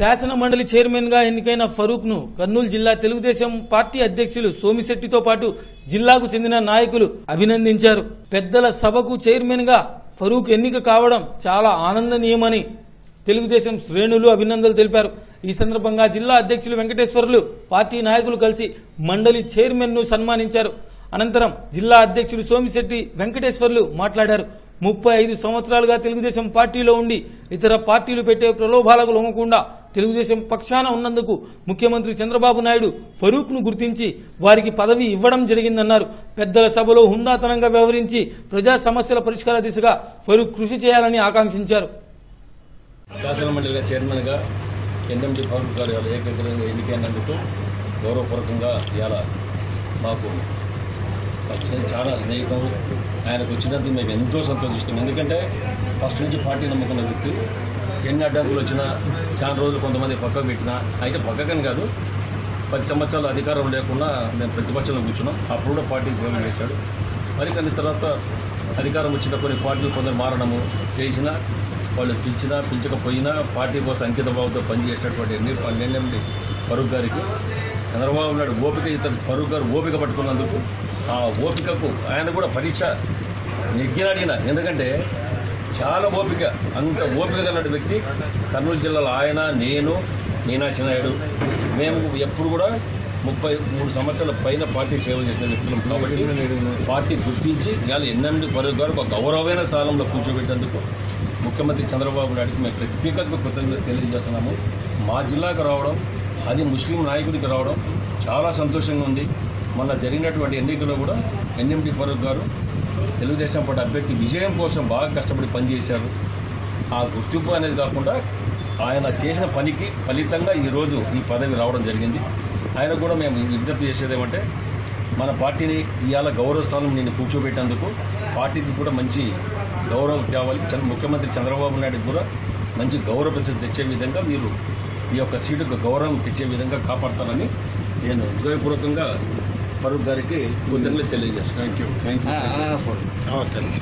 శాసన మండలి చైర్మన్ గా ఎన్నికైన ఫరూక్ ను కర్నూలు జిల్లా తెలుగుదేశం పార్టీ అధ్యక్షులు సోమిశెట్టితో పాటు జిల్లాకు చెందిన నాయకులు అభినందించారు పెద్దల సభకు చైర్మన్ గా ఫరూక్ ఎన్నిక కావడం చాలా ఆనందనీయమని తెలుగుదేశం శ్రేణులు అభినందనలు తెలిపారు ఈ సందర్భంగా జిల్లా అధ్యక్షులు వెంకటేశ్వర్లు పార్టీ నాయకులు కలిసి మండలి చైర్మన్ ను సన్మానించారు అనంతరం జిల్లా అధ్యక్షుడు సోమిశెట్టి వెంకటేశ్వర్లు మాట్లాడారు ముప్పై ఐదు సంవత్సరాలుగా తెలుగుదేశం పార్టీలో ఉండి ఇతర పార్టీలు పెట్టే ప్రలోభాలకు లొంగకుండా తెలుగుదేశం పక్షాన ఉన్నందుకు ముఖ్యమంత్రి చంద్రబాబు నాయుడు ఫరూక్ ను గుర్తించి వారికి పదవి ఇవ్వడం జరిగిందన్నారు పెద్దల సభలో హుందాతనంగా వ్యవహరించి ప్రజా సమస్యల పరిష్కార దిశగా ఫరూక్ కృషి చేయాలని ఆకాంక్షించారు శాసనమండలి చైర్మన్గా ఎన్ఎండి పవన్ గారు ఇవాళ ఏకగ్రంగా ఎన్నికైనందుకు గౌరవపూర్వకంగా ఇవాళ మాకు స్నే- చాలా స్నేహితం ఆయనకు వచ్చినందుకు మేము ఎంతో సంతోషిస్తాం ఎందుకంటే ఫస్ట్ నుంచి పార్టీ నమ్ముకున్న వ్యక్తి ఎన్ని అడ్డంకులు వచ్చినా చాలా రోజులు కొంతమంది పక్కకు పెట్టినా అయితే పక్కకని కాదు పది సంవత్సరాలు అధికారం లేకుండా మేము ప్రతిపక్షంలో కూర్చున్నాం అప్పుడు కూడా పార్టీ సేవ చేశాడు మరి కొన్ని తర్వాత అధికారం వచ్చిన కొన్ని పార్టీలు కొందరు మారడము చేసినా వాళ్ళు పిలిచినా పిలిచకపోయినా పార్టీ కోసం అంకిత భావంతో పనిచేసినటువంటి ఎన్ని ఎన్ఎండి ఫరూక్ గారికి చంద్రబాబు నాయుడు ఓపిక ఇతను ఫరూక్ గారు ఓపిక పట్టుకున్నందుకు ఆ ఓపికకు ఆయన కూడా పరీక్ష నెగ్గినాడిన ఎందుకంటే చాలా ఓపిక అంత ఓపిక గల వ్యక్తి కర్నూలు జిల్లాలో ఆయన నేను మీనాక్షి నాయుడు మేము ఎప్పుడు కూడా ముప్పై మూడు సంవత్సరాల పైన పార్టీ సేవ చేసిన వ్యక్తులం కాబట్టి పార్టీ గుర్తించి ఇవాళ ఎన్నెండు పరుగు గారు ఒక గౌరవమైన స్థానంలో కూర్చోబెట్టేందుకు ముఖ్యమంత్రి చంద్రబాబు నాయుడుకి మేము ప్రత్యేకంగా కృతజ్ఞత తెలియజేస్తున్నాము మా జిల్లాకు రావడం అది ముస్లిం నాయకుడికి రావడం చాలా సంతోషంగా ఉంది మొన్న జరిగినటువంటి ఎన్నికల్లో కూడా ఎన్ఎండి ఫరూక్ గారు తెలుగుదేశం పార్టీ అభ్యర్థి విజయం కోసం బాగా కష్టపడి పనిచేశారు ఆ గుర్తింపు అనేది కాకుండా ఆయన చేసిన పనికి ఫలితంగా ఈరోజు ఈ పదవి రావడం జరిగింది ఆయన కూడా మేము విజ్ఞప్తి చేసేది ఏమంటే మన పార్టీని ఇవాళ గౌరవ స్థానం నేను కూర్చోబెట్టేందుకు పార్టీకి కూడా మంచి గౌరవం తేవాలి చంద్ర- ముఖ్యమంత్రి చంద్రబాబు నాయుడుకి కూడా మంచి గౌరవ ప్రసిద్ధి తెచ్చే విధంగా మీరు ఈ యొక్క సీటుకు గౌరవం తెచ్చే విధంగా కాపాడతారని నేను హృదయపూర్వకంగా ఫరూక్ గారికి కృతజ్ఞతలు తెలియజేస్తాను థ్యాంక్ యూ థ్యాంక్ యూ